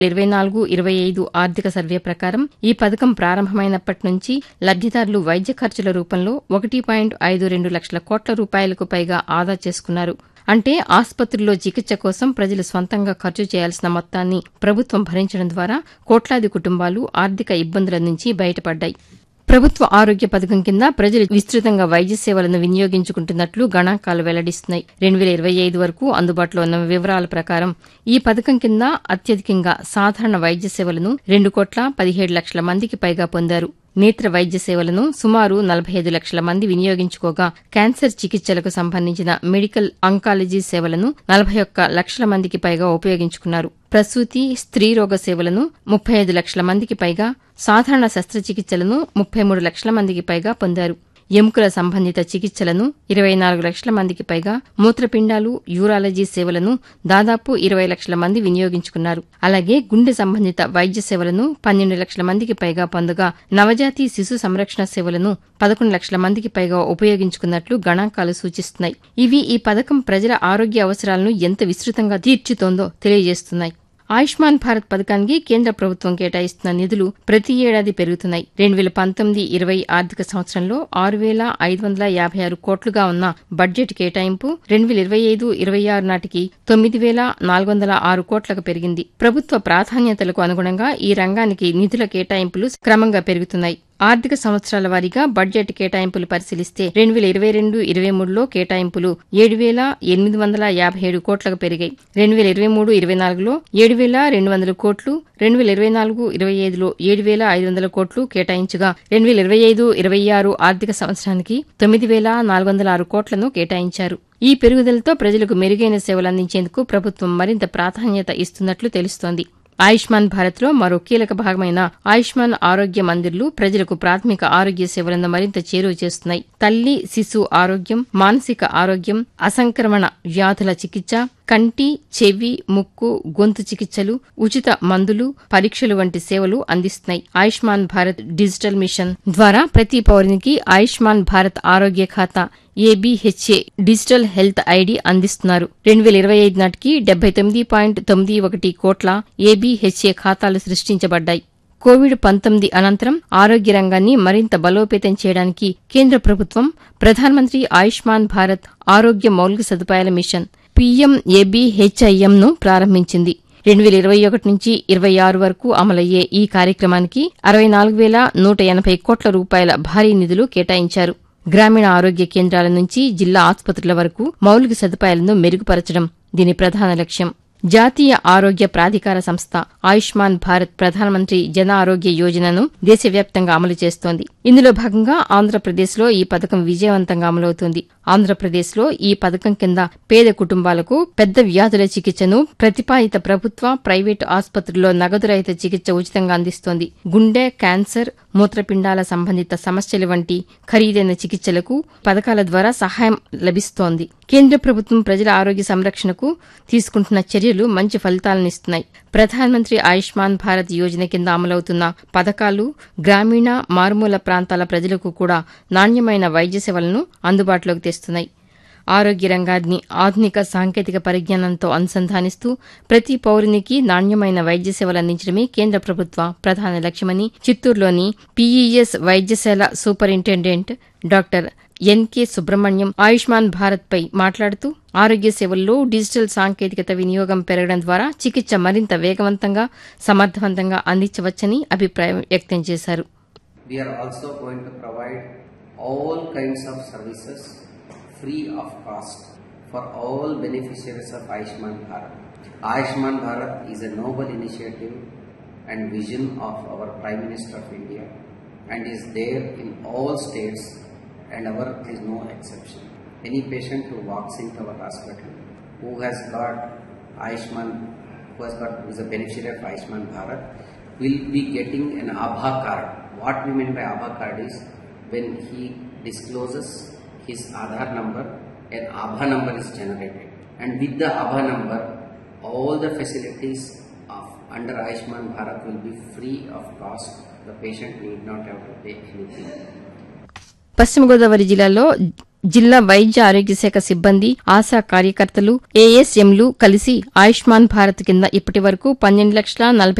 ఇరవై నాలుగు ఇరవై ఐదు ఆర్థిక సర్వే ప్రకారం ఈ పథకం ప్రారంభమైనప్పటి నుంచి లబ్దిదారులు వైద్య ఖర్చుల రూపంలో ఒకటి పాయింట్ ఐదు రెండు లక్షల కోట్ల రూపాయలకు పైగా ఆదా చేసుకున్నారు అంటే ఆసుపత్రుల్లో చికిత్స కోసం ప్రజలు స్వంతంగా ఖర్చు చేయాల్సిన మొత్తాన్ని ప్రభుత్వం భరించడం ద్వారా కోట్లాది కుటుంబాలు ఆర్థిక ఇబ్బందుల నుంచి బయటపడ్డాయి ప్రభుత్వ ఆరోగ్య పథకం కింద ప్రజలు విస్తృతంగా వైద్య సేవలను వినియోగించుకుంటున్నట్లు గణాంకాలు వెల్లడిస్తున్నాయి రెండు వేల ఇరవై ఐదు వరకు అందుబాటులో ఉన్న వివరాల ప్రకారం ఈ పథకం కింద అత్యధికంగా సాధారణ వైద్య సేవలను రెండు కోట్ల పదిహేడు లక్షల మందికి పైగా పొందారు నేత్ర వైద్య సేవలను సుమారు నలభై ఐదు లక్షల మంది వినియోగించుకోగా క్యాన్సర్ చికిత్సలకు సంబంధించిన మెడికల్ అంకాలజీ సేవలను నలభై ఒక్క లక్షల మందికి పైగా ఉపయోగించుకున్నారు ప్రసూతి స్త్రీరోగ సేవలను ముప్పై ఐదు లక్షల మందికి పైగా సాధారణ శస్త్రచికిత్సలను ముప్పై మూడు లక్షల మందికి పైగా పొందారు ఎముకల సంబంధిత చికిత్సలను ఇరవై నాలుగు లక్షల మందికి పైగా మూత్రపిండాలు యూరాలజీ సేవలను దాదాపు ఇరవై లక్షల మంది వినియోగించుకున్నారు అలాగే గుండె సంబంధిత వైద్య సేవలను పన్నెండు లక్షల మందికి పైగా పొందగా నవజాతి శిశు సంరక్షణ సేవలను పదకొండు లక్షల మందికి పైగా ఉపయోగించుకున్నట్లు గణాంకాలు సూచిస్తున్నాయి ఇవి ఈ పథకం ప్రజల ఆరోగ్య అవసరాలను ఎంత విస్తృతంగా తీర్చుతోందో తెలియజేస్తున్నాయి ఆయుష్మాన్ భారత్ పథకానికి కేంద్ర ప్రభుత్వం కేటాయిస్తున్న నిధులు ప్రతి ఏడాది పెరుగుతున్నాయి రెండు వేల పంతొమ్మిది ఇరవై ఆర్థిక సంవత్సరంలో ఆరు వేల ఐదు వందల యాభై ఆరు కోట్లుగా ఉన్న బడ్జెట్ కేటాయింపు రెండు వేల ఇరవై ఐదు ఇరవై ఆరు నాటికి తొమ్మిది వేల నాలుగు వందల ఆరు కోట్లకు పెరిగింది ప్రభుత్వ ప్రాధాన్యతలకు అనుగుణంగా ఈ రంగానికి నిధుల కేటాయింపులు క్రమంగా పెరుగుతున్నాయి ఆర్థిక సంవత్సరాల వారీగా బడ్జెట్ కేటాయింపులు పరిశీలిస్తే రెండు వేల ఇరవై రెండు ఇరవై మూడులో కేటాయింపులు ఏడు వేల ఎనిమిది వందల యాభై ఏడు కోట్లకు పెరిగాయి రెండు వేల ఇరవై మూడు ఇరవై నాలుగులో ఏడు వేల రెండు వందల కోట్లు రెండు వేల ఇరవై నాలుగు ఇరవై ఐదులో ఏడు వేల ఐదు వందల కోట్లు కేటాయించగా రెండు వేల ఇరవై ఐదు ఇరవై ఆరు ఆర్థిక సంవత్సరానికి తొమ్మిది వేల నాలుగు వందల ఆరు కోట్లను కేటాయించారు ఈ పెరుగుదలతో ప్రజలకు మెరుగైన సేవలు అందించేందుకు ప్రభుత్వం మరింత ప్రాధాన్యత ఇస్తున్నట్లు తెలుస్తోంది ఆయుష్మాన్ భారత్లో మరో కీలక భాగమైన ఆయుష్మాన్ ఆరోగ్య మందిర్లు ప్రజలకు ప్రాథమిక ఆరోగ్య సేవలను మరింత చేరువ చేస్తున్నాయి తల్లి శిశు ఆరోగ్యం మానసిక ఆరోగ్యం అసంక్రమణ వ్యాధుల చికిత్స కంటి చెవి ముక్కు గొంతు చికిత్సలు ఉచిత మందులు పరీక్షలు వంటి సేవలు అందిస్తున్నాయి ఆయుష్మాన్ భారత్ డిజిటల్ మిషన్ ద్వారా ప్రతి పౌరునికి ఆయుష్మాన్ భారత్ ఆరోగ్య ఖాతా ఏబీహెచ్ఏ డిజిటల్ హెల్త్ ఐడి అందిస్తున్నారు రెండు వేల ఇరవై ఐదు నాటికి డెబ్బై తొమ్మిది పాయింట్ తొమ్మిది ఒకటి కోట్ల ఏబీహెచ్ఏ ఖాతాలు సృష్టించబడ్డాయి కోవిడ్ పంతొమ్మిది అనంతరం ఆరోగ్య రంగాన్ని మరింత బలోపేతం చేయడానికి కేంద్ర ప్రభుత్వం ప్రధానమంత్రి ఆయుష్మాన్ భారత్ ఆరోగ్య మౌలిక సదుపాయాల మిషన్ పీఎంఏబీహెచ్ఐఎంను ప్రారంభించింది రెండు వేల ఇరవై ఒకటి నుంచి ఇరవై ఆరు వరకు అమలయ్యే ఈ కార్యక్రమానికి అరవై నాలుగు వేల నూట ఎనభై కోట్ల రూపాయల భారీ నిధులు కేటాయించారు గ్రామీణ ఆరోగ్య కేంద్రాల నుంచి జిల్లా ఆసుపత్రుల వరకు మౌలిక సదుపాయాలను మెరుగుపరచడం దీని ప్రధాన లక్ష్యం జాతీయ ఆరోగ్య ప్రాధికార సంస్థ ఆయుష్మాన్ భారత్ ప్రధానమంత్రి జన ఆరోగ్య యోజనను దేశవ్యాప్తంగా అమలు చేస్తోంది ఇందులో భాగంగా ఆంధ్రప్రదేశ్లో ఈ పథకం విజయవంతంగా అమలవుతోంది ఆంధ్రప్రదేశ్లో ఈ పథకం కింద పేద కుటుంబాలకు పెద్ద వ్యాధుల చికిత్సను ప్రతిపాదిత ప్రభుత్వ ప్రైవేటు ఆసుపత్రుల్లో నగదు రహిత చికిత్స ఉచితంగా అందిస్తోంది గుండె క్యాన్సర్ మూత్రపిండాల సంబంధిత సమస్యల వంటి ఖరీదైన చికిత్సలకు పథకాల ద్వారా సహాయం లభిస్తోంది కేంద్ర ప్రభుత్వం ప్రజల ఆరోగ్య సంరక్షణకు తీసుకుంటున్న చర్యలు మంచి ఫలితాలనిస్తున్నాయి ప్రధానమంత్రి ఆయుష్మాన్ భారత్ యోజన కింద అమలవుతున్న పథకాలు గ్రామీణ మారుమూల ప్రాంతాల ప్రజలకు కూడా నాణ్యమైన వైద్య సేవలను అందుబాటులోకి తెస్తున్నాయి ఆరోగ్య రంగాన్ని ఆధునిక సాంకేతిక పరిజ్ఞానంతో అనుసంధానిస్తూ ప్రతి పౌరునికి నాణ్యమైన వైద్య సేవలు అందించడమే కేంద్ర ప్రభుత్వ ప్రధాన లక్ష్యమని చిత్తూరులోని పీఈఎస్ వైద్యశాల superintendent doctor N K Subrahmanyam Ayushman Bharat పై మాట్లాడుతూ ఆరోగ్య సేవల్లో డిజిటల్ సాంకేతికత వినియోగం పెరగడం ద్వారా చికిత్స మరింత వేగవంతంగా సమర్థవంతంగా అందించవచ్చని అభిప్రాయం వ్యక్తం చేశారు We are also going to provide all kinds of services free of cost for all beneficiaries of Ayushman Bharat. Ayushman Bharat is a noble initiative and vision of our Prime Minister of India and is there in all states and our is no exception. Any patient who walks into our hospital who has got Ayushman, who has got who is a beneficiary of Ayushman Bharat, will be getting an Abha card. What we mean by Abha card is when he discloses his Aadhaar number, an Abha number is generated, and with the Abha number, all the facilities of under Ayushman Bharat will be free of cost. The patient need not have to pay anything. పశ్చిమ గోదావరి జిల్లాలో జిల్లా వైద్య ఆరోగ్య శాఖ సిబ్బంది ఆశా కార్యకర్తలు ఏఎస్ఎంలు కలిసి ఆయుష్మాన్ భారత్ కింద ఇప్పటి వరకు పన్నెండు లక్షల నలభై